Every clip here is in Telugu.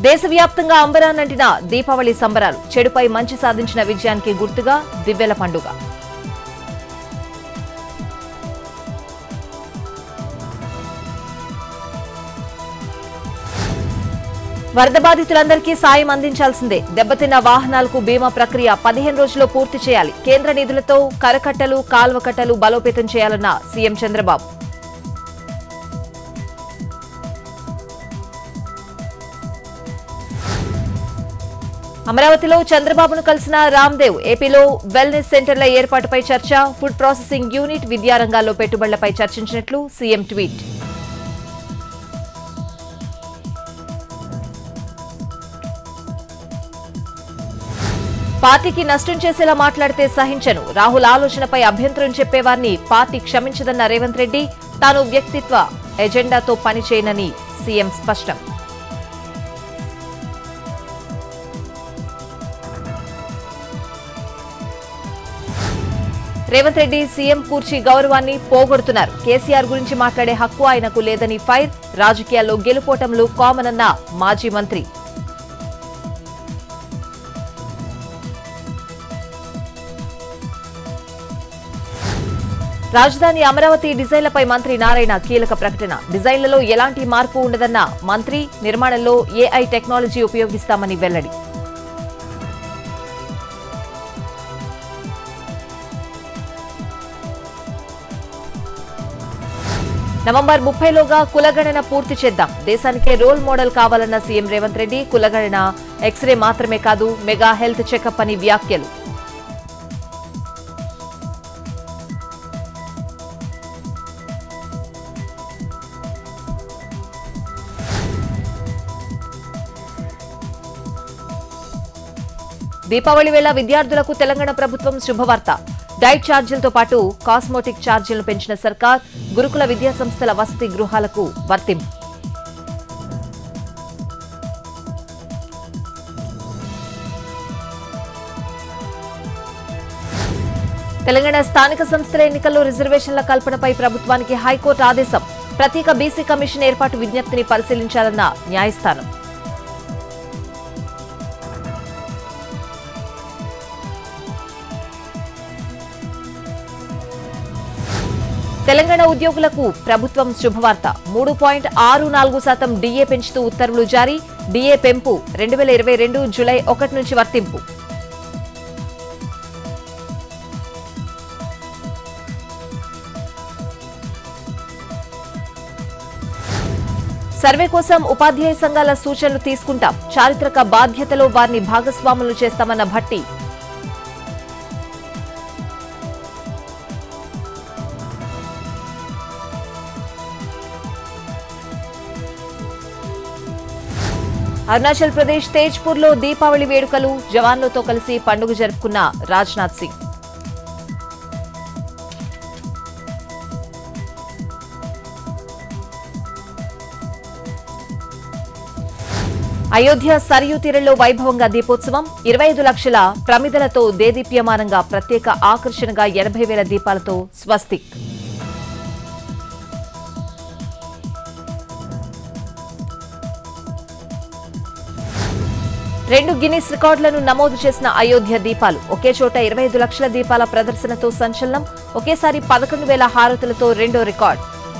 దేశవ్యాప్తంగా అంబరానంటిన దీపావళి సంబరాలు చెడుపై మంచి సాధించిన విజయానికి గుర్తుగా దివ్వెల పండుగ వరద బాధితులందరికీ సాయం అందించాల్సిందే దెబ్బతిన్న వాహనాలకు బీమా ప్రక్రియ పదిహేను రోజుల్లో పూర్తి చేయాలి కేంద్ర నిధులతో కరకట్టలు కాల్వకట్టలు బలోపేతం చేయాలన్న సీఎం చంద్రబాబు అమరావతిలో చంద్రబాబును కలిసిన రామ్దేవ్ ఏపీలో వెల్నెస్ సెంటర్ల ఏర్పాటుపై చర్చ ఫుడ్ ప్రాసెసింగ్ యూనిట్ విద్యారంగాల్లో పెట్టుబడులపై చర్చించినట్లు సీఎం ట్వీట్ పార్టీకి నష్టం చేసేలా మాట్లాడితే సహించను రాహుల్ ఆలోచనపై అభ్యంతరం చెప్పేవారిని పార్టీ క్షమించదన్న రేవంత్ రెడ్డి తాను వ్యక్తిత్వ ఎజెండాతో పనిచేయనని సీఎం స్పష్టం రేవంత్ రెడ్డి సీఎం కూర్చి గౌరవాన్ని పోగొడుతున్నారు కేసీఆర్ గురించి మాట్లాడే హక్కు ఆయనకు లేదని ఫైర్ రాజకీయాల్లో గెలుపోటములు కామన్ అన్న మాజీ మంత్రి రాజధాని అమరావతి డిజైన్లపై మంత్రి నారాయణ కీలక ప్రకటన డిజైన్లలో ఎలాంటి మార్పు ఉండదన్న మంత్రి నిర్మాణంలో ఏఐ టెక్నాలజీ ఉపయోగిస్తామని వెల్లడి నవంబర్ ముప్పైలోగా కులగణన పూర్తి చేద్దాం దేశానికే రోల్ మోడల్ కావాలన్న సీఎం రేవంత్ రెడ్డి కులగణన ఎక్స్రే మాత్రమే కాదు మెగా హెల్త్ చెకప్ అని వ్యాఖ్యలు దీపావళి వేళ విద్యార్థులకు తెలంగాణ ప్రభుత్వం శుభవార్త డైట్ ఛార్జీలతో పాటు కాస్మోటిక్ ఛార్జీలను పెంచిన సర్కార్ గురుకుల విద్యాసంస్థల వసతి గృహాలకు వర్తింపు తెలంగాణ స్థానిక సంస్థల ఎన్నికల్లో రిజర్వేషన్ల కల్పనపై ప్రభుత్వానికి హైకోర్టు ఆదేశం ప్రత్యేక బీసీ కమిషన్ ఏర్పాటు విజ్ఞప్తిని పరిశీలించాలన్న న్యాయస్థానం తెలంగాణ ఉద్యోగులకు ప్రభుత్వం శుభవార్త మూడు పాయింట్ ఆరు నాలుగు శాతం డీఏ పెంచుతూ ఉత్తర్వులు జారీ డీఏ పెంపు రెండు వేల ఇరవై రెండు జులై ఒకటి నుంచి వర్తింపు సర్వే కోసం ఉపాధ్యాయ సంఘాల సూచనలు తీసుకుంటాం చారిత్రక బాధ్యతలో వారిని భాగస్వాములు చేస్తామన్న భట్టి అరుణాచల్ ప్రదేశ్ తేజ్పూర్ లో దీపావళి వేడుకలు జవాన్లతో కలిసి పండుగ జరుపుకున్న రాజ్నాథ్ సింగ్ అయోధ్య సరియు తీరంలో వైభవంగా దీపోత్సవం ఇరవై ఐదు లక్షల ప్రమిదలతో దేదీప్యమానంగా ప్రత్యేక ఆకర్షణగా ఎనభై వేల దీపాలతో స్వస్తిక్ రెండు గిన్నిస్ రికార్డులను నమోదు చేసిన అయోధ్య దీపాలు ఒకే చోట ఇరవై ఐదు లక్షల దీపాల ప్రదర్శనతో సంచలనం ఒకేసారి పదకొండు వేల హారతులతో రెండో రికార్డు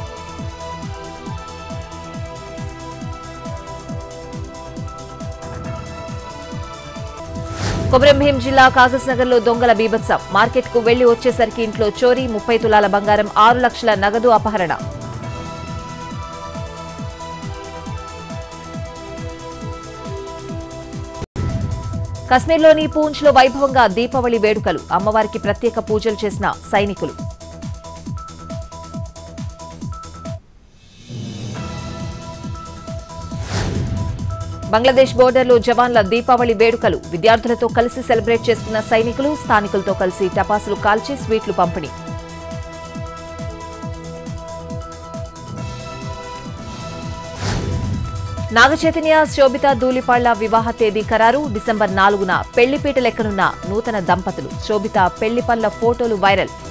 కొమరంభీం జిల్లా కాగజ్ నగర్ లో దొంగల బీభత్సం మార్కెట్ కు వెళ్లి వచ్చేసరికి ఇంట్లో చోరీ ముప్పై తులాల బంగారం ఆరు లక్షల నగదు అపహరణ కశ్మీర్లోని పూంచ్ లో వైభవంగా దీపావళి వేడుకలు అమ్మవారికి ప్రత్యేక పూజలు చేసిన సైనికులు బంగ్లాదేశ్ బోర్డర్లో జవాన్ల దీపావళి వేడుకలు విద్యార్థులతో కలిసి సెలబ్రేట్ చేసుకున్న సైనికులు స్థానికులతో కలిసి టపాసులు కాల్చి స్వీట్లు పంపిణీ నాగచైతన్య శోభిత ధూళిపాళ్ల వివాహ తేదీ ఖరారు డిసెంబర్ నాలుగున పెళ్లిపీట లెక్కనున్న నూతన దంపతులు శోభిత పెళ్లిపల్ల ఫోటోలు వైరల్